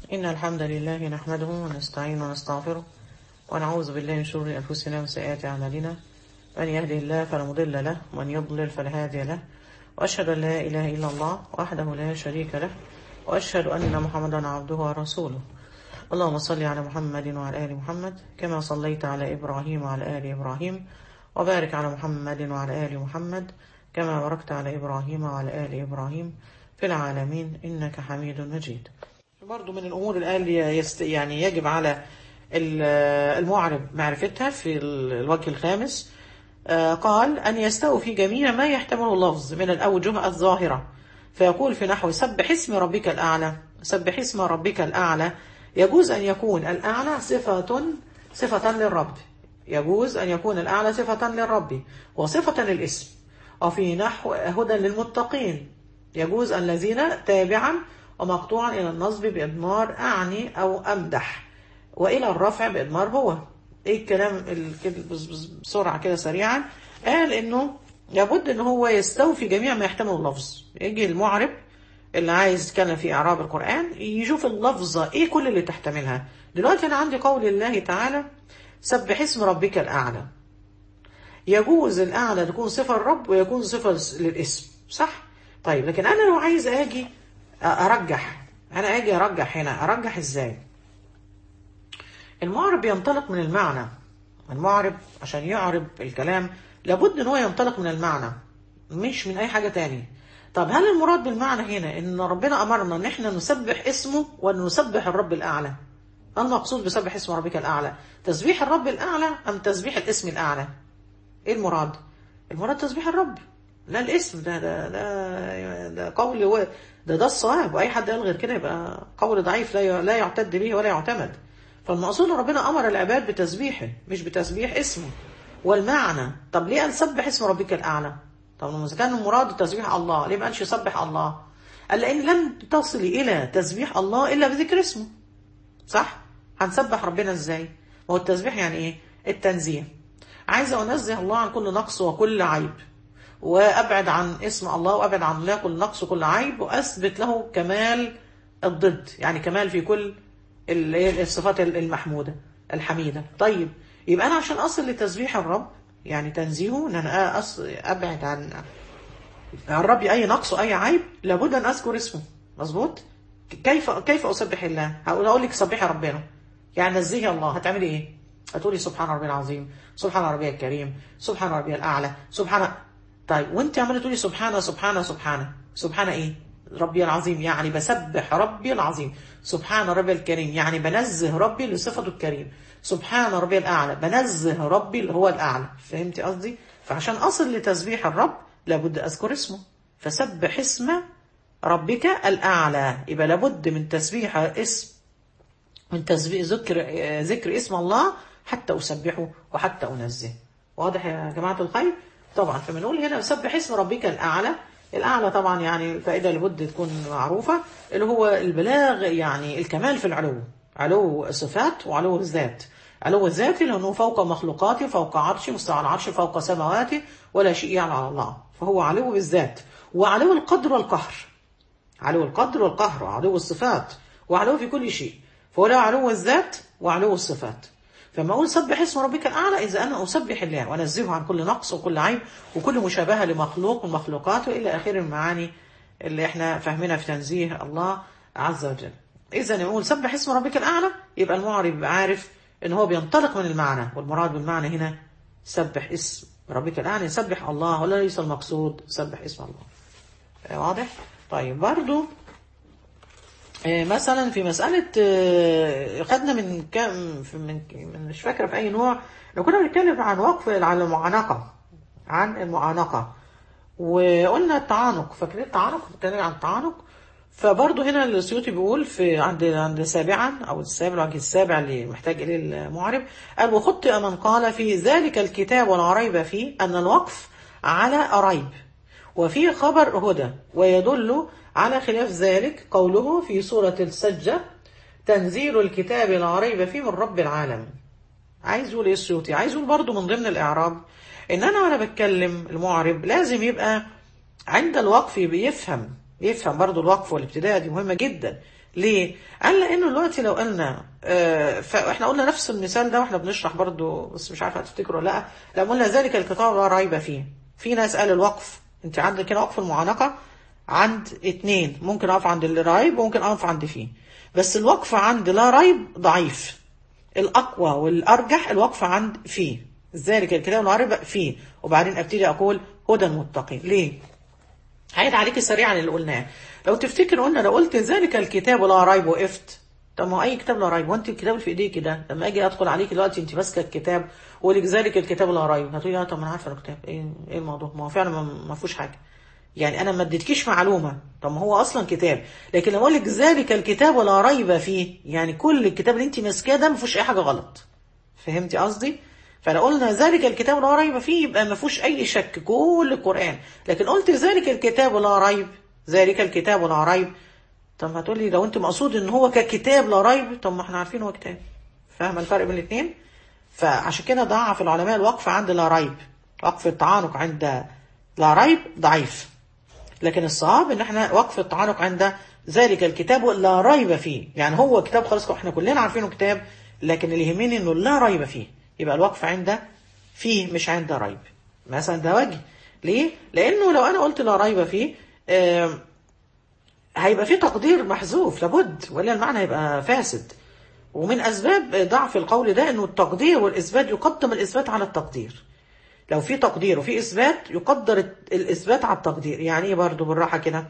إن الحمد لله نحمده ونستعين ونستغفره ونعوذ بالله من شرور أنفسنا وسيئات أعمالنا من يهده الله فلا مضل له ومن يضلل فلا هادي له وأشهد أن لا إله إلا الله وحده لا شريك له وأشهد أن محمدا عبده ورسوله اللهم صل على محمد وعلى آل محمد كما صليت على إبراهيم وعلى آل إبراهيم وبارك على محمد وعلى آل محمد كما باركت على إبراهيم وعلى آل إبراهيم في العالمين إنك حميد مجيد برضو من الأمور اللي يست يعني يجب على المعرب معرفتها في الوجه الخامس قال أن يستوي في جميع ما يحتمل اللفظ من الأوجه الظاهرة فيقول في نحو سبح اسم ربك الأعلى سبح اسم ربك الأعلى يجوز أن يكون الأعلى صفة صفة للرب يجوز أن يكون الأعلى صفة للرب وصفة للاسم وفي نحو هدى للمتقين يجوز الذين تابعا ومقطوعا إلى النصب بإضمار أعني أو أمدح وإلى الرفع بإضمار هو إيه الكلام بسرعة كده سريعا قال إنه لابد إن هو يستوفي جميع ما يحتمل اللفظ يجي المعرب اللي عايز يتكلم في إعراب القرآن يشوف اللفظة إيه كل اللي تحتملها دلوقتي أنا عندي قول الله تعالى سبح اسم ربك الأعلى يجوز الأعلى تكون صفة الرب ويكون صفة للاسم صح؟ طيب لكن أنا لو عايز أجي أرجح أنا أجي أرجح هنا أرجح إزاي المعرب ينطلق من المعنى المعرب عشان يعرب الكلام لابد ان هو ينطلق من المعنى مش من اي حاجة تاني طب هل المراد بالمعنى هنا ان ربنا امرنا ان احنا نسبح اسمه وان نسبح الرب الاعلى المقصود بسبح اسم ربك الاعلى تسبيح الرب الاعلى ام تسبيح الاسم الاعلى ايه المراد المراد تسبيح الرب لا الاسم ده ده ده, ده قول ده ده الصواب واي حد قال غير كده يبقى قول ضعيف لا لا يعتد به ولا يعتمد فالمقصود ربنا امر العباد بتسبيحه مش بتسبيح اسمه والمعنى طب ليه قال سبح اسم ربك الاعلى طب لما كان المراد تسبيح الله ليه ما قالش سبح الله قال لان لن تصلي الى تسبيح الله الا بذكر اسمه صح هنسبح ربنا ازاي ما هو التسبيح يعني ايه التنزيه عايزه انزه الله عن كل نقص وكل عيب وابعد عن اسم الله وابعد عن الله كل نقص وكل عيب واثبت له كمال الضد يعني كمال في كل الصفات المحموده الحميده طيب يبقى انا عشان اصل لتسبيح الرب يعني تنزيهه ان انا ابعد عن عن ربي اي نقص واي عيب لابد ان اذكر اسمه مظبوط كيف كيف اسبح الله هقول اقول لك سبحي ربنا يعني نزهي الله هتعملي ايه هتقولي سبحان ربي العظيم سبحان ربي الكريم سبحان ربي الاعلى سبحان طيب وانت عماله تقولي سبحانه سبحانه سبحانه سبحانه ايه ربي العظيم يعني بسبح ربي العظيم سبحان ربي الكريم يعني بنزه ربي لصفته الكريم سبحان ربي الأعلى بنزه ربي اللي هو الأعلى فهمتي قصدي فعشان أصل لتسبيح الرب لابد أذكر اسمه فسبح اسم ربك الأعلى يبقى لابد من تسبيح اسم من تسبيح ذكر ذكر اسم الله حتى أسبحه وحتى أنزه واضح يا جماعة الخير طبعا فبنقول هنا سبح اسم ربك الأعلى الأعلى طبعا يعني الفائدة لابد تكون معروفة اللي هو البلاغ يعني الكمال في العلو علو الصفات وعلو الذات علو الذات لأنه فوق مخلوقاته فوق عرشه مستوى على العرش فوق سماواته ولا شيء يعني على الله فهو علو بالذات وعلو القدر والقهر علو القدر والقهر وعلو الصفات وعلو في كل شيء فهو له علو الذات وعلو الصفات فما أقول سبح اسم ربك الأعلى إذا أنا أسبح الله وأنزهه عن كل نقص وكل عيب وكل مشابهة لمخلوق من مخلوقاته إلى آخر المعاني اللي احنا فاهمينها في تنزيه الله عز وجل إذا نقول سبح اسم ربك الأعلى يبقى المعرب عارف إن هو بينطلق من المعنى والمراد بالمعنى هنا سبح اسم ربك الأعلى يسبح الله ولا ليس المقصود سبح اسم الله واضح؟ طيب برضو مثلا في مسألة خدنا من كم من مش فاكرة في أي نوع لو كنا بنتكلم عن وقف على المعانقة عن المعانقة وقلنا التعانق فاكرين التعانق بنتكلم عن التعانق فبرضه هنا السيوطي بيقول في عند عند سابعا او السابع الوجه السابع اللي محتاج اليه المعرب قال وخطئ من قال في ذلك الكتاب ولا ريب فيه ان الوقف على ريب وفيه خبر هدى ويدل على خلاف ذلك قوله في سورة السجة تنزيل الكتاب لا ريب فيه من رب العالم عايز يقول ايه السيوطي عايز يقول برضه من ضمن الاعراب ان انا وانا بتكلم المعرب لازم يبقى عند الوقف بيفهم يفهم برضو الوقف والابتداء دي مهمة جدا ليه؟ قال لانه دلوقتي لو قلنا آه فاحنا قلنا نفس المثال ده واحنا بنشرح برضو بس مش عارفه هتفتكروا ولا لا لما قلنا ذلك القطاع لا ريب فيه في ناس قال الوقف انت عندك هنا وقف المعانقه عند اتنين ممكن اقف عند الريب وممكن اقف عند فيه بس الوقف عند لا ريب ضعيف الاقوى والارجح الوقف عند فيه ذلك الكتاب لا ريب فيه وبعدين ابتدي اقول هدى المتقين ليه؟ هعيد عليك سريعا اللي قلناه لو تفتكر قلنا لو قلت ذلك الكتاب لا ريب وقفت طب ما اي كتاب لا ريب وانت الكتاب اللي في ايديك ده لما اجي ادخل عليك دلوقتي انت ماسكه الكتاب واقول لك ذلك الكتاب لا ريب هتقولي اه طب ما انا عارفه الكتاب ايه ايه الموضوع ما هو فعلا ما, ما فيهوش حاجه يعني انا ما اديتكيش معلومه طب ما هو اصلا كتاب لكن لما اقول لك ذلك الكتاب لا ريب فيه يعني كل الكتاب اللي انت ماسكاه ده ما فيهوش اي حاجه غلط فهمتي قصدي فلو قلنا ذلك الكتاب لا ريب فيه يبقى ما فيهوش اي شك كل القران لكن قلت ذلك الكتاب لا ريب ذلك الكتاب لا ريب طب هتقولي لو انت مقصود ان هو ككتاب لا ريب طب ما احنا عارفين هو كتاب فاهمه الفرق بين الاثنين فعشان كده ضعف العلماء الوقف عند لا ريب وقف التعانق عند لا ريب ضعيف لكن الصواب ان احنا وقف التعانق عند ذلك الكتاب لا ريب فيه يعني هو كتاب خلاص احنا كلنا عارفينه كتاب لكن اللي يهمني انه لا ريب فيه يبقى الوقف عند فيه مش عند ريب مثلا ده وجه ليه لانه لو انا قلت لا ريب فيه آه هيبقى في تقدير محذوف لابد ولا المعنى هيبقى فاسد ومن اسباب ضعف القول ده انه التقدير والاثبات يقدم الاثبات على التقدير لو في تقدير وفي اثبات يقدر الاثبات على التقدير يعني ايه برضه بالراحه كده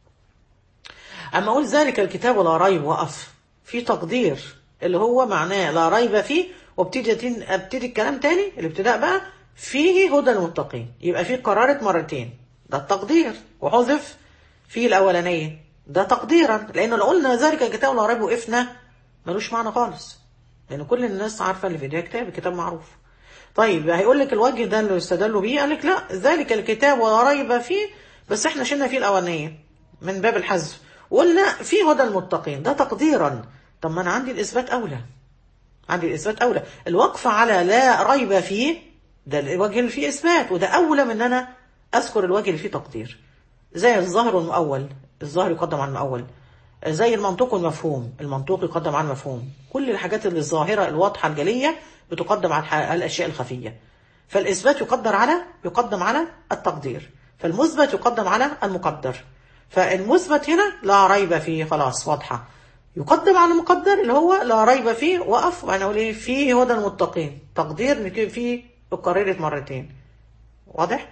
اما اقول ذلك الكتاب لا ريب وقف في تقدير اللي هو معناه لا ريب فيه وابتدي ابتدي الكلام تاني الابتداء بقى فيه هدى المتقين يبقى في قرارة مرتين ده التقدير وحذف في الاولانيه ده تقديرا لانه لو قلنا ذلك الكتاب لا ريب وقفنا ملوش معنى خالص لان كل الناس عارفه اللي في ايديها كتاب الكتاب معروف طيب هيقول لك الوجه ده اللي استدلوا بيه قال لك لا ذلك الكتاب ولا ريب فيه بس احنا شلنا فيه الاولانيه من باب الحذف وقلنا فيه هدى المتقين ده تقديرا طب ما انا عندي الاثبات اولى عندي الاثبات اولى الوقف على لا ريب فيه ده الوجه اللي فيه اثبات وده اولى من ان انا اذكر الوجه اللي فيه تقدير زي الظاهر والمؤول الظاهر يقدم عن المؤول زي المنطوق والمفهوم المنطوق يقدم عن المفهوم كل الحاجات اللي الظاهرة الواضحة الجلية بتقدم عن الأشياء الخفية فالإثبات يقدر على يقدم على التقدير فالمثبت يقدم على المقدر فالمثبت هنا لا ريب فيه خلاص واضحة يقدم على المقدر اللي هو لا ريب فيه وقف وانا اقول ايه فيه هدى المتقين تقدير نكتب فيه اتكررت مرتين واضح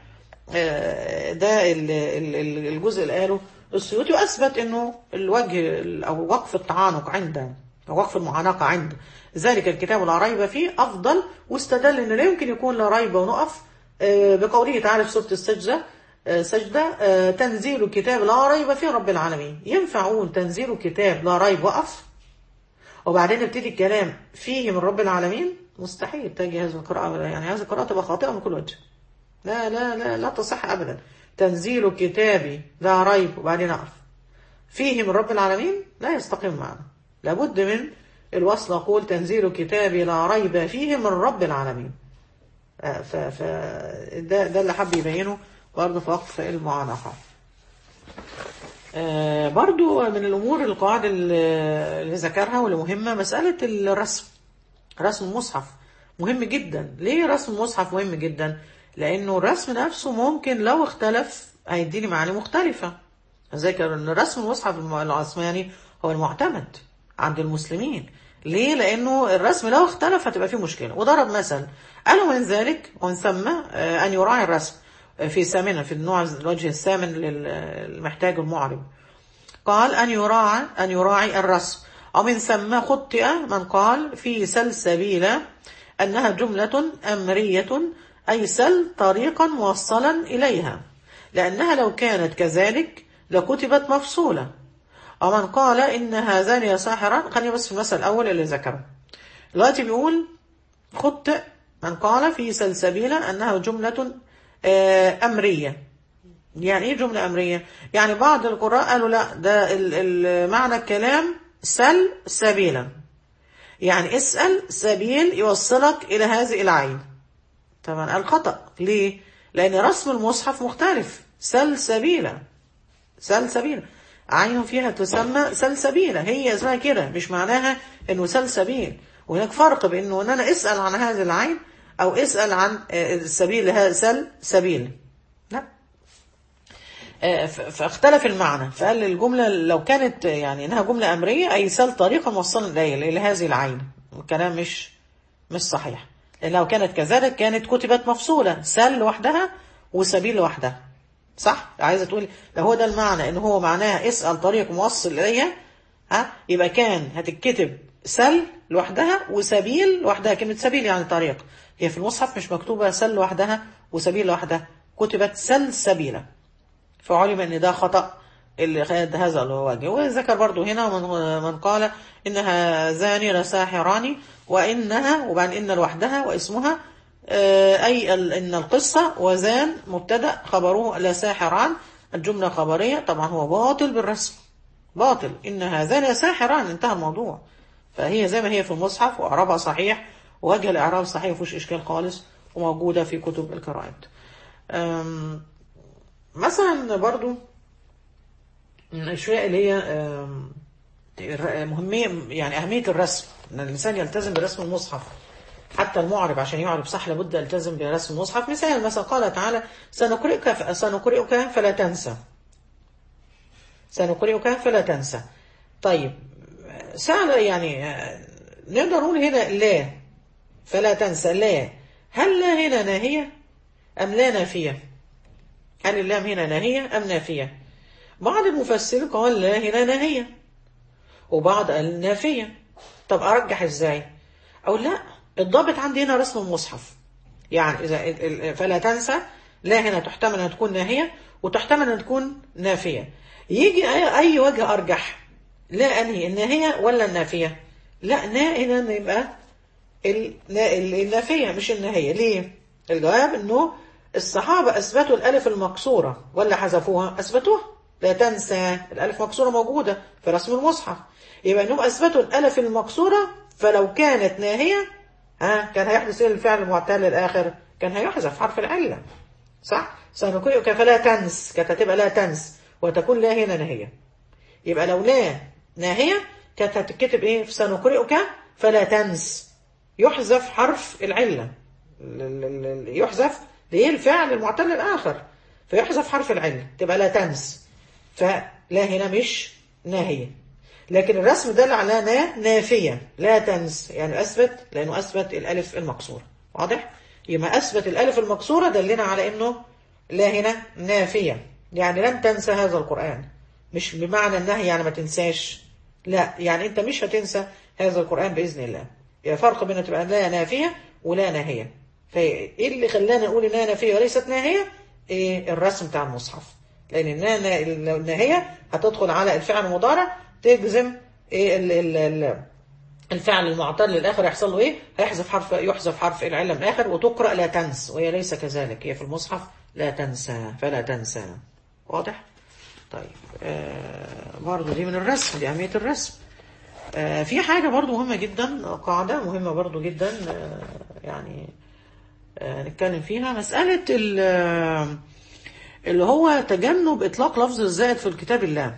ده الجزء اللي قاله السيوطي واثبت انه الوجه او وقف التعانق عند او وقف المعانقه عند ذلك الكتاب لا ريب فيه افضل واستدل ان لا يمكن يكون لا ريب ونقف بقوله تعالى في سوره السجده سجده تنزيل كتاب لا ريب فيه رب العالمين ينفع اقول تنزيل كتاب لا ريب وقف وبعدين نبتدي الكلام فيه من رب العالمين مستحيل تجي هذه القراءه يعني هذه القراءه تبقى خاطئه من كل وجه لا لا لا لا تصح ابدا تنزيل كتابي لا ريب وبعدين أقف فيه من رب العالمين لا يستقيم معنا لابد من الوصل أقول تنزيل كتابي لا ريب فيه من رب العالمين ف ف ده, ده اللي حب يبينه برضه في وقف المعانقة آه برضو من الأمور القواعد اللي ذكرها واللي مهمة مسألة الرسم رسم المصحف مهم جدا ليه رسم المصحف مهم جدا لانه الرسم نفسه ممكن لو اختلف هيديني معاني مختلفة زي ان رسم المصحف العثماني هو المعتمد عند المسلمين ليه لانه الرسم لو اختلف هتبقى فيه مشكلة وضرب مثل قالوا من ذلك ومن ثم ان يراعي الرسم في ثامنة في النوع الوجه الثامن للمحتاج المعرب قال ان يراعى ان يراعي الرسم ومن ثم خطئ من قال في سلسبيل انها جملة امرية أي سل طريقا موصلا إليها لأنها لو كانت كذلك لكتبت مفصولة ومن قال إن هذان يا ساحران خلينا بس في المثل الأول اللي ذكره دلوقتي بيقول خطئ من قال في سلسبيلة أنها جملة أمرية يعني إيه جملة أمرية؟ يعني بعض القراء قالوا لا ده معنى الكلام سل سبيلا يعني اسأل سبيل يوصلك إلى هذه العين طبعا الخطأ ليه؟ لأن رسم المصحف مختلف سلسبيلا سلسبيلا عين فيها تسمى سلسبيلا هي اسمها كده مش معناها انه سلسبيل وهناك فرق بين انه ان انا اسال عن هذه العين او اسال عن آه، السبيل هذا سل سبيل لا آه، ف- فاختلف المعنى فقال الجملة لو كانت يعني انها جملة امرية اي سل طريقا موصلا الي الى هذه العين الكلام مش مش صحيح لان لو كانت كذلك كانت كتبت مفصولة سل لوحدها وسبيل لوحدها صح عايزة تقول لو هو ده المعنى ان هو معناها اسأل طريق موصل اليها ها يبقى كان هتتكتب سل لوحدها وسبيل لوحدها كلمة سبيل يعني طريق هي في المصحف مش مكتوبة سل لوحدها وسبيل لوحدها كتبت سل سبيلا فعلم ان ده خطأ اللي خد هذا الوجه وذكر برضو هنا من, من قال انها زاني لساحران وانها وبعدين ان لوحدها واسمها آه، اي ال- ان القصة وزان مبتدا خبره لساحران الجملة خبرية طبعا هو باطل بالرسم باطل ان هذان لساحران انتهى الموضوع فهي زي ما هي في المصحف واعرابها صحيح ووجه الاعراب صحيح مفيش اشكال خالص وموجودة في كتب القراءات أم، مثلا برضو من الاشياء اللي هي آم، الر- مهمية يعني أهمية الرسم إن الإنسان يلتزم برسم المصحف حتى المعرب عشان يعرب صح لابد يلتزم برسم المصحف مثال مثلا قال تعالى سنقرئك ف- سنقرئك فلا تنسى سنقرئك فلا تنسى طيب سأل يعني آه، نقدر نقول هنا لا فلا تنسى لا هل لا هنا ناهية أم لا نافية هل اللام هنا ناهية أم نافية بعض المفسرين قال لا هنا ناهية وبعض قال نافية طب أرجح إزاي أو لا الضابط عندي هنا رسم المصحف يعني إذا ال- ال- فلا تنسى لا هنا تحتمل أن تكون ناهية وتحتمل أن تكون نافية يجي أي, أي وجه أرجح لا أنهي الناهية ولا النافية لا نا هنا يبقى ال- نا- ال- النافية مش النهاية ليه الجواب انه الصحابة اثبتوا الالف المكسورة ولا حذفوها اثبتوها لا تنسى الالف مكسورة موجودة في رسم المصحف يبقى انهم اثبتوا الالف المكسورة فلو كانت ناهية ها كان هيحدث ايه الفعل المعتل الاخر كان هيحذف حرف العلة صح سنقرئك فلا تنس كانت هتبقى لا تنس وتكون لا هنا ناهية يبقى لو لا ناهية كانت هتتكتب ايه في سنقرئك فلا تنس يحذف حرف العلة ال- ال- ال- يحذف ليه الفعل المعتل الآخر فيحذف حرف العلة تبقى لا تنس فلا هنا مش ناهية لكن الرسم دل على نا نافية لا تنس يعني أثبت لأنه أثبت الألف المكسورة واضح؟ يبقى أثبت الألف المكسورة دلنا على أنه لا هنا نافية يعني لن تنسى هذا القرآن مش بمعنى النهي يعني ما تنساش لا يعني انت مش هتنسى هذا القرآن بإذن الله يا فرق بين تبقى لا نافية ولا ناهية فايه اللي خلانا نقول انها نافية وليست ناهية ايه الرسم بتاع المصحف لان النا- الناهية هتدخل على الفعل المضارع تجزم ايه ال ال ال الفعل المعتل الاخر يحصل له ايه هيحذف حرف يحذف حرف العله من الاخر وتقرا لا تنس وهي ليس كذلك هي في المصحف لا تنسى فلا تنسى واضح طيب آه برضو دي من الرسم دي اهميه الرسم آه في حاجه برضو مهمه جدا قاعده مهمه برضو جدا آه يعني آه نتكلم فيها مساله ال- آه، اللي هو تجنب اطلاق لفظ الزائد في الكتاب الله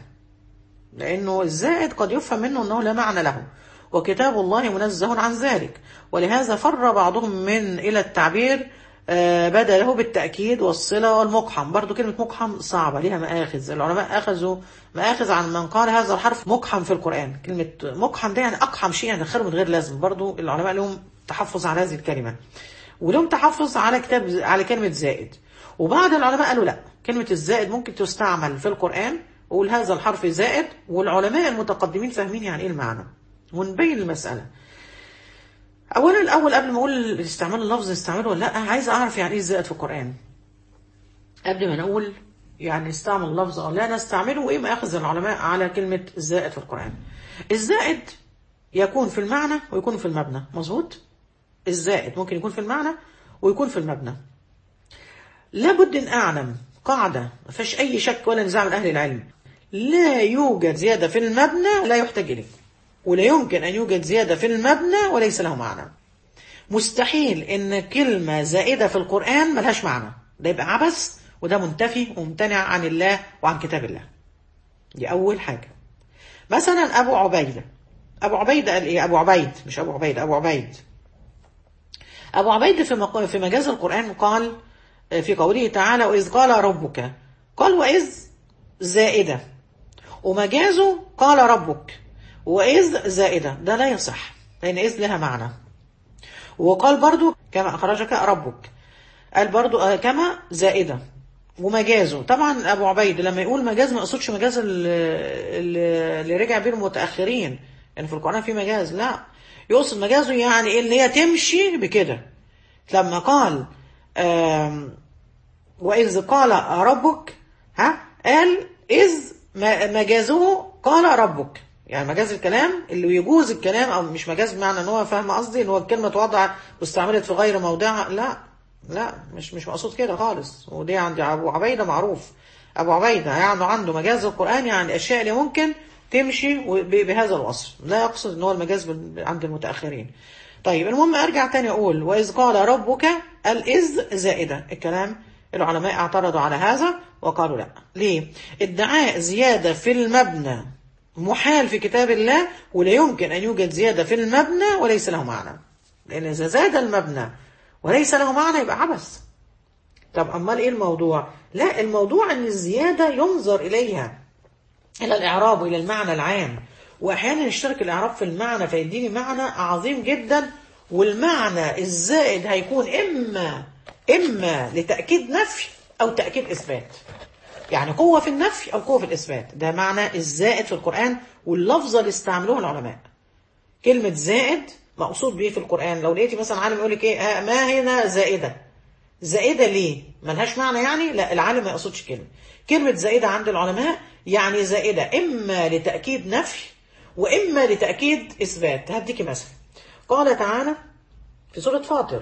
لأنه الزائد قد يفهم منه أنه لا معنى له وكتاب الله منزه عن ذلك ولهذا فر بعضهم من إلى التعبير آه، بدله بالتأكيد والصلة والمقحم برضو كلمة مقحم صعبة ليها مآخذ العلماء أخذوا مآخذ عن من قال هذا الحرف مقحم في القرآن كلمة مقحم ده يعني أقحم شيء يعني دخله من غير لازم برضو العلماء لهم تحفظ على هذه الكلمة ولهم تحفظ على كتاب على كلمة زائد وبعض العلماء قالوا لا كلمة الزائد ممكن تستعمل في القرآن وقول هذا الحرف زائد والعلماء المتقدمين فاهمين يعني ايه المعنى ونبين المسألة اولا الاول قبل ما اقول استعمال اللفظ استعمله ولا لا عايز اعرف يعني ايه الزائد في القرآن قبل ما نقول يعني نستعمل اللفظ او لا نستعمله وايه مآخذ العلماء على كلمة الزائد في القرآن الزائد يكون في المعنى ويكون في المبنى مظبوط الزائد ممكن يكون في المعنى ويكون في المبنى لابد ان اعلم قاعدة ما فيش اي شك ولا نزاع من اهل العلم لا يوجد زيادة في المبنى لا يحتاج اليه ولا يمكن ان يوجد زيادة في المبنى وليس له معنى مستحيل ان كلمة زائدة في القرآن ملهاش معنى ده يبقى عبث وده منتفي وممتنع عن الله وعن كتاب الله دي أول حاجة مثلا أبو عبيدة أبو عبيدة قال إيه أبو عبيد مش أبو عبيدة أبو عبيد أبو عبيد في مق- في مجاز القرآن قال في قوله تعالى وإذ قال ربك قال وإذ زائدة ومجازه قال ربك وإذ زائدة ده لا يصح لأن إذ لها معنى وقال برضو كما أخرجك ربك قال برضو آه، كما زائدة ومجازه طبعا أبو عبيد لما يقول مجاز ما يقصدش مجاز ال- ال- اللي رجع بيه المتأخرين يعني في القرآن في مجاز لا يقصد مجازه يعني إيه اللي هي تمشي بكده لما قال آم، وإذ قال ربك ها قال إذ ما- مجازه قال ربك يعني مجاز الكلام اللي يجوز الكلام او مش مجاز بمعنى ان هو فاهم قصدي ان هو الكلمه توضع واستعملت في غير موضعها لا لا مش مش مقصود كده خالص ودي عند ابو عبيده معروف ابو عبيده يعني عنده مجاز القران يعني الاشياء اللي ممكن تمشي وب- بهذا الوصف لا يقصد ان هو المجاز بال- عند المتاخرين طيب المهم ارجع تاني اقول واذ قال ربك الاذ زائده الكلام العلماء اعترضوا على هذا وقالوا لا ليه ادعاء زياده في المبنى محال في كتاب الله ولا يمكن ان يوجد زياده في المبنى وليس له معنى لان اذا زاد المبنى وليس له معنى يبقى عبث طب امال ايه الموضوع لا الموضوع ان الزياده ينظر اليها الى الاعراب والى المعنى العام واحيانا يشترك الاعراب في المعنى فيديني معنى عظيم جدا والمعنى الزائد هيكون اما اما لتاكيد نفي او تاكيد اثبات يعني قوه في النفي او قوه في الاثبات ده معنى الزائد في القران واللفظه اللي استعملوها العلماء كلمه زائد مقصود بيه في القران لو لقيتي مثلا عالم يقول لك ايه آه، ما هنا زائده زائدة ليه؟ ملهاش معنى يعني؟ لا العالم ما يقصدش كلمة. كلمة زائدة عند العلماء يعني زائدة إما لتأكيد نفي وإما لتأكيد إثبات. هديكي مثل. قال تعالى في سورة فاطر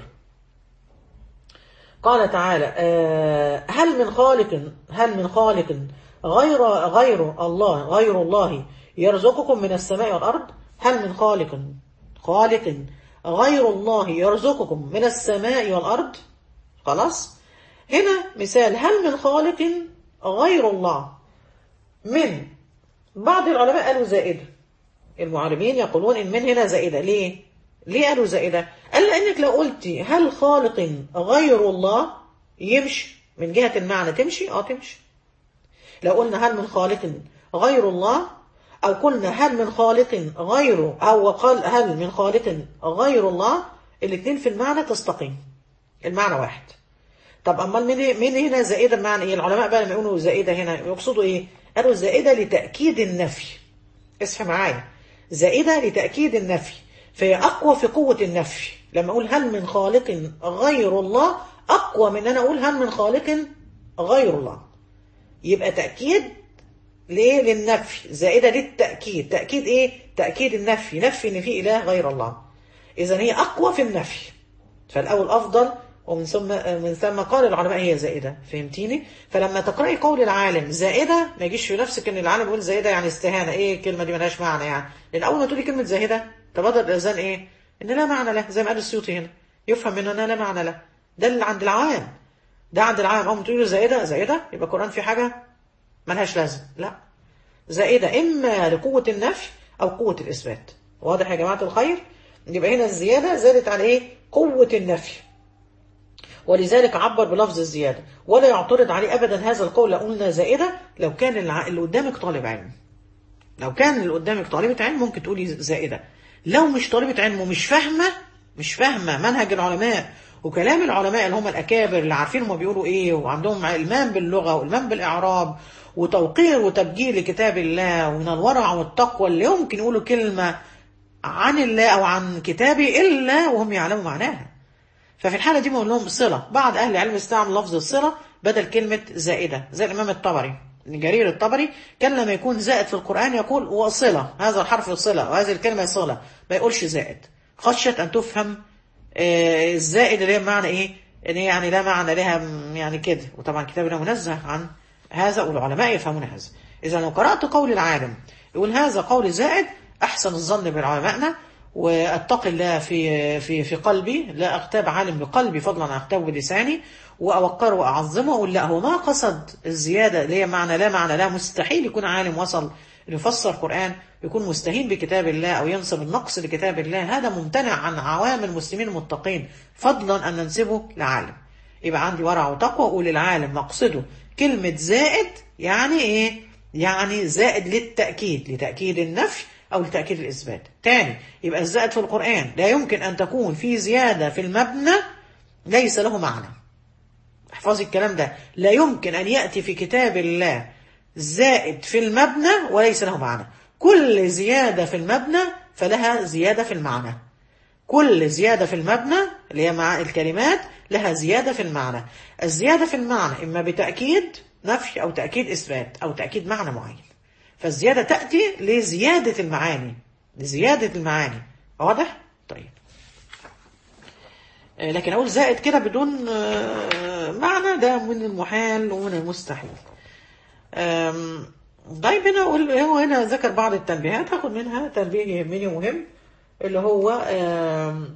قال تعالى آه، هل من خالق هل من خالق غير غير الله غير الله يرزقكم من السماء والأرض هل من خالق خالق غير الله يرزقكم من السماء والأرض خلاص هنا مثال هل من خالق غير الله من بعض العلماء قالوا زائدة المعربين يقولون إن من هنا زائدة ليه؟ ليه قالوا زائدة؟ قال لأنك لو قلتي هل خالق غير الله يمشي من جهة المعنى تمشي؟ اه تمشي لو قلنا هل من خالق غير الله أو قلنا هل من خالق غيره أو قال هل من خالق غير الله الاثنين في المعنى تستقيم المعنى واحد طب امال مين مين هنا زائده بمعنى ايه العلماء بقى لما يقولوا زائده هنا يقصدوا ايه قالوا زائده لتاكيد النفي اصحى معايا زائده لتاكيد النفي فهي اقوى في قوه النفي لما اقول هل من خالق غير الله اقوى من ان انا اقول هل من خالق غير الله يبقى تاكيد ليه للنفي زائده للتاكيد تاكيد ايه تاكيد النفي نفي ان في اله غير الله اذا هي اقوى في النفي فالاول افضل ومن ثم من ثم قال العلماء هي زائده فهمتيني فلما تقراي قول العالم زائده ما يجيش في نفسك ان العالم يقول زائده يعني استهانه ايه الكلمه دي ملهاش معنى يعني لان اول ما تقولي كلمه زاهده تبادر الاذهان ايه ان لا معنى له زي ما قال السيوطي هنا يفهم من انها لا معنى له ده اللي عند العوام ده عند العام اول ما تقولي زائده زائده يبقى القران في حاجه ملهاش لازم لا زائده اما لقوه النفي او قوه الاثبات واضح يا جماعه الخير يبقى هنا الزياده زادت على ايه قوه النفي ولذلك عبر بلفظ الزيادة ولا يعترض عليه أبدا هذا القول لو قلنا زائدة لو كان الع- اللي قدامك طالب علم لو كان اللي قدامك طالبة علم ممكن تقولي زائدة لو مش طالبة علم ومش فاهمة مش فاهمة منهج العلماء وكلام العلماء اللي هم الأكابر اللي عارفين هم بيقولوا إيه وعندهم علمان باللغة والمان بالإعراب وتوقير وتبجيل لكتاب الله ومن الورع والتقوى اللي يمكن يقولوا كلمة عن الله أو عن كتابه إلا وهم يعلموا معناها ففي الحالة دي بنقول لهم صلة بعض أهل العلم استعمل لفظ الصلة بدل كلمة زائدة زي الإمام الطبري جرير الطبري كان لما يكون زائد في القرآن يقول وصلة هذا الحرف صلة وهذه الكلمة صلة ما يقولش زائد خشية أن تفهم آه، الزائد اللي هي معنى إيه إن هي يعني لا معنى لها م- يعني كده وطبعا كتابنا منزه عن هذا والعلماء يفهمون هذا إذا لو قرأت قول العالم يقول هذا قول زائد أحسن الظن بعلمائنا واتقي الله في في في قلبي لا اغتاب عالم بقلبي فضلا عن اغتابه بلساني واوقره واعظمه واقول لا هو ما قصد الزياده اللي هي معنى لا معنى لا مستحيل يكون عالم وصل انه يفسر قران يكون مستهين بكتاب الله او ينسب النقص لكتاب الله هذا ممتنع عن عوام المسلمين المتقين فضلا ان ننسبه لعالم يبقى عندي ورع وتقوى اقول العالم مقصده كلمه زائد يعني ايه يعني زائد للتاكيد لتاكيد النفي أو لتأكيد الإثبات تاني يبقى الزائد في القرآن لا يمكن أن تكون في زيادة في المبنى ليس له معنى احفظي الكلام ده لا يمكن أن يأتي في كتاب الله زائد في المبنى وليس له معنى كل زيادة في المبنى فلها زيادة في المعنى كل زيادة في المبنى اللي هي مع الكلمات لها زيادة في المعنى الزيادة في المعنى إما بتأكيد نفي أو تأكيد إثبات أو تأكيد معنى معين فالزيادة تأتي لزيادة المعاني لزيادة المعاني واضح؟ طيب لكن أقول زائد كده بدون معنى ده من المحال ومن المستحيل طيب هنا أقول هو هنا ذكر بعض التنبيهات هاخد منها تنبيه يهمني ومهم اللي هو آم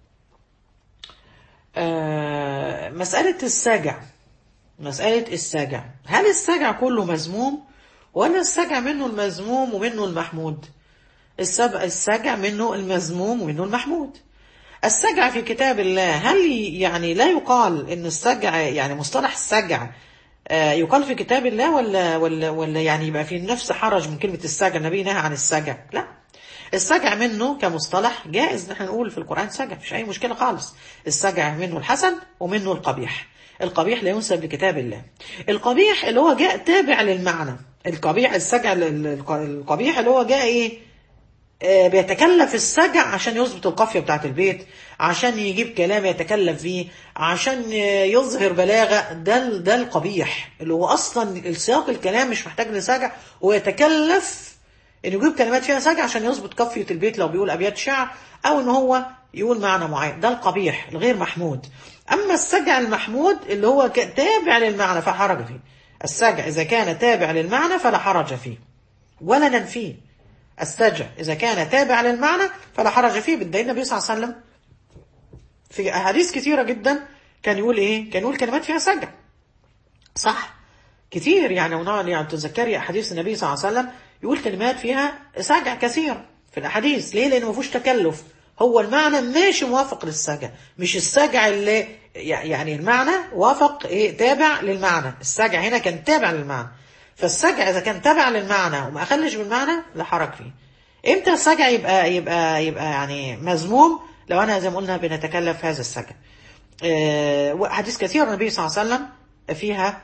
آم مسألة السجع مسألة السجع هل السجع كله مذموم ولا السجع منه المذموم ومنه المحمود السبع السجع منه المذموم ومنه المحمود السجع في كتاب الله هل يعني لا يقال ان السجع يعني مصطلح السجع يقال في كتاب الله ولا ولا ولا يعني يبقى في نفس حرج من كلمه السجع النبي نهى عن السجع لا السجع منه كمصطلح جائز نحن نقول في القران سجع مفيش اي مشكله خالص السجع منه الحسن ومنه القبيح القبيح لا ينسب لكتاب الله القبيح اللي هو جاء تابع للمعنى القبيح السجع القبيح اللي هو جاء ايه آه بيتكلف السجع عشان يظبط القافية بتاعت البيت عشان يجيب كلام يتكلف فيه عشان يظهر بلاغة ده ده القبيح اللي هو أصلا السياق الكلام مش محتاج لسجع ويتكلف إنه يجيب كلمات فيها سجع عشان يظبط قافية البيت لو بيقول أبيات شعر أو إن هو يقول معنى معين ده القبيح الغير محمود أما السجع المحمود اللي هو تابع للمعنى فحرج فيه السجع إذا كان تابع للمعنى فلا حرج فيه ولا ننفيه السجع إذا كان تابع للمعنى فلا حرج فيه بالدين النبي صلى الله عليه وسلم في أحاديث كثيرة جدا كان يقول إيه كان يقول كلمات فيها سجع صح كتير يعني ونقعد يعني تذكري أحاديث النبي صلى الله عليه وسلم يقول كلمات فيها سجع كثير في الأحاديث ليه لأنه ما فيهوش تكلف هو المعنى ماشي موافق للسجع مش السجع اللي يعني المعنى وافق ايه تابع للمعنى السجع هنا كان تابع للمعنى فالسجع اذا كان تابع للمعنى وما اخلش بالمعنى لا حرج فيه امتى السجع يبقى يبقى يبقى يعني مذموم لو انا زي ما قلنا بنتكلف هذا السجع أه حديث كثير النبي صلى الله عليه وسلم فيها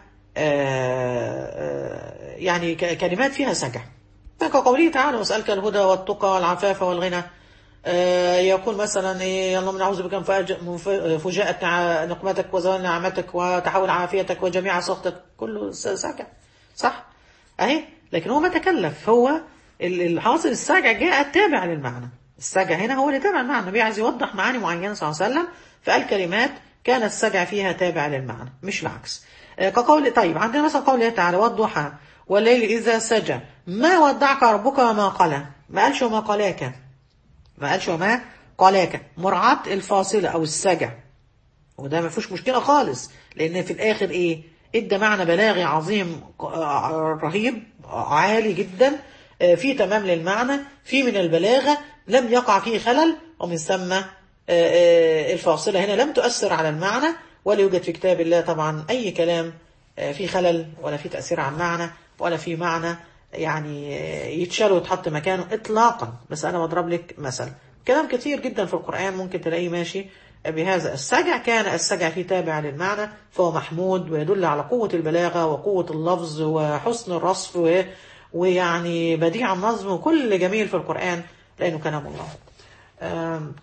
أه يعني كلمات فيها سجع كقوله تعالى واسألك الهدى والتقى والعفاف والغنى يقول مثلا إيه اللهم نعوذ بك من فجاءة نقمتك وزوال نعمتك وتحول عافيتك وجميع سخطك كله سجع صح اهي لكن هو ما تكلف هو الحاصل السجع جاء تابع للمعنى السجع هنا هو اللي تابع المعنى النبي عايز يوضح معاني معينة صلى الله عليه وسلم فقال كلمات كان السجع فيها تابع للمعنى مش العكس كقول طيب عندنا مثلا قوله تعالى والضحى والليل إذا سجى ما ودعك ربك وما قلى ما قالش وما قلاك ما قالش وما قلاك مراعاة الفاصلة أو السجع وده ما فيهوش مشكلة خالص لأن في الآخر إيه ادى معنى بلاغي عظيم رهيب عالي جدا في تمام للمعنى في من البلاغة لم يقع فيه خلل ومن ثم الفاصلة هنا لم تؤثر على المعنى ولا يوجد في كتاب الله طبعا أي كلام في خلل ولا في تأثير على المعنى ولا في معنى يعني يتشال ويتحط مكانه إطلاقا بس أنا بضرب لك مثل كلام كتير جدا في القرآن ممكن تلاقيه ماشي بهذا السجع كان السجع فيه تابع للمعنى فهو محمود ويدل على قوة البلاغة وقوة اللفظ وحسن الرصف و... ويعني بديع النظم وكل جميل في القرآن لأنه كلام الله آم...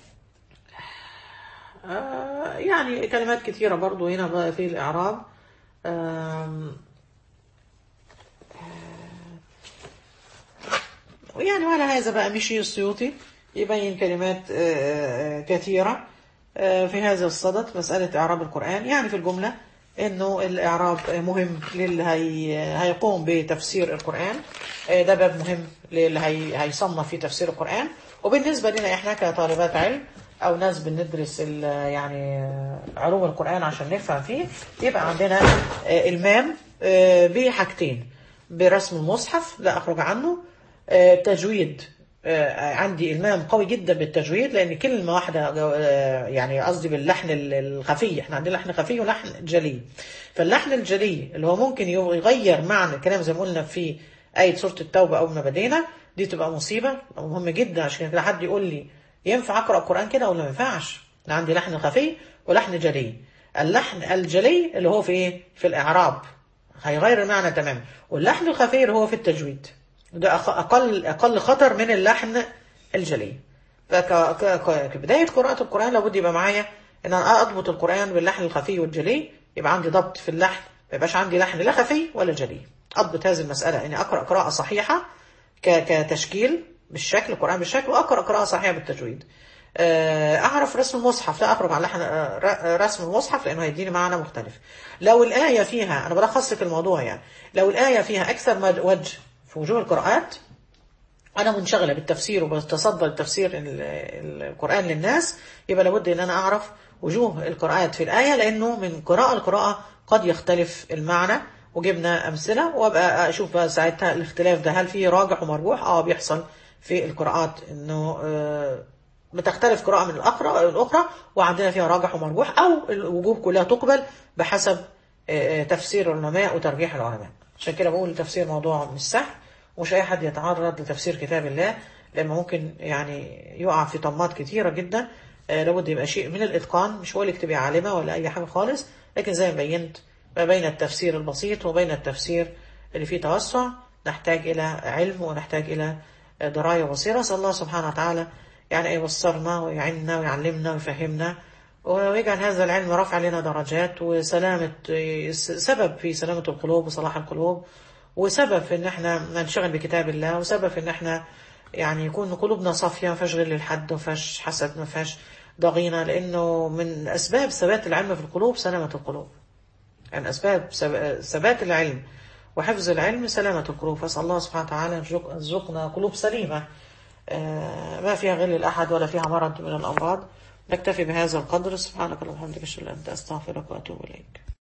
آه يعني كلمات كثيرة برضو هنا في الإعراب آم... يعني وعلى هذا بقى مشي السيوطي يبين كلمات كثيرة في هذا الصدد مسألة إعراب القرآن يعني في الجملة انه الاعراب مهم للي هي هيقوم بتفسير القران آه، ده باب مهم للي هي هيصنف في تفسير القران وبالنسبه لنا احنا كطالبات علم او ناس بندرس ال- يعني علوم القران عشان نفهم فيه يبقى عندنا آه، المام آه، بحاجتين برسم المصحف لا اخرج عنه آه، تجويد آه، عندي المام قوي جدا بالتجويد لان كلمه واحده آه، يعني قصدي باللحن ال- الخفي احنا عندنا لحن خفي ولحن جلي فاللحن الجلي اللي هو ممكن يغير معنى الكلام زي ما قلنا في آية سورة التوبة أول ما بدينا دي تبقى مصيبة مهمة جدا عشان كده حد يقول لي ينفع أقرأ القرآن كده ولا ما ينفعش أنا عندي لحن خفي ولحن جلي اللحن الجلي اللي هو في إيه في الإعراب هيغير المعنى تماما واللحن الخفي اللي هو في التجويد ده أق- أقل أقل خطر من اللحن الجلي فكبداية قراءة القرآن لابد يبقى معايا إن أنا أضبط القرآن باللحن الخفي والجلي يبقى عندي ضبط في اللحن ما يبقاش عندي لحن لا خفي ولا جلي أضبط هذه المسألة إني أقرأ قراءة صحيحة ك- كتشكيل بالشكل القرآن بالشكل وأقرأ قراءة صحيحة بالتجويد آه، أعرف رسم المصحف لا أخرج عن لحن آه، ر- رسم المصحف لأنه هيديني معنى مختلف لو الآية فيها أنا بلخص لك الموضوع يعني لو الآية فيها أكثر مد- وجه في وجوه القراءات انا منشغله بالتفسير وبتصدى لتفسير ال- ال- القران للناس يبقى لابد ان انا اعرف وجوه القراءات في الايه لانه من قراءه لقراءه قد يختلف المعنى وجبنا امثله وابقى اشوف بقى ساعتها الاختلاف ده هل فيه راجح ومرجوح اه بيحصل في القراءات انه آه، بتختلف قراءه من الاخرى الاخرى وعندنا فيها راجح ومرجوح او الوجوه كلها تقبل بحسب آه، آه، تفسير العلماء وترجيح العلماء عشان كده بقول تفسير موضوع مش سهل ومش اي حد يتعرض لتفسير كتاب الله لانه ممكن يعني يقع في طمات كتيره جدا آه، لابد يبقى شيء من الاتقان مش هقول لك تبقي عالمه ولا اي حاجه خالص لكن زي ما بينت ما بين التفسير البسيط وبين التفسير اللي فيه توسع نحتاج الى علم ونحتاج الى آه، درايه وبصيره اسال الله سبحانه وتعالى يعني يبصرنا ويعيننا ويعلمنا ويفهمنا ويجعل هذا العلم رفع لنا درجات وسلامة سبب في سلامة القلوب وصلاح القلوب وسبب في ان احنا ننشغل بكتاب الله وسبب في ان احنا يعني يكون قلوبنا صافية ما فيهاش غل للحد ما فيهاش حسد ما فيهاش ضغينة لانه من اسباب ثبات العلم في القلوب سلامة القلوب يعني اسباب سب- ثبات العلم وحفظ العلم سلامة القلوب فاسأل الله سبحانه وتعالى أن يرزق- يرزقنا قلوب سليمة آه، ما فيها غل لأحد ولا فيها مرض من الأمراض نكتفي بهذا القدر سبحانك اللهم وبحمدك أشهد أن لا إله إلا أنت أستغفرك وأتوب إليك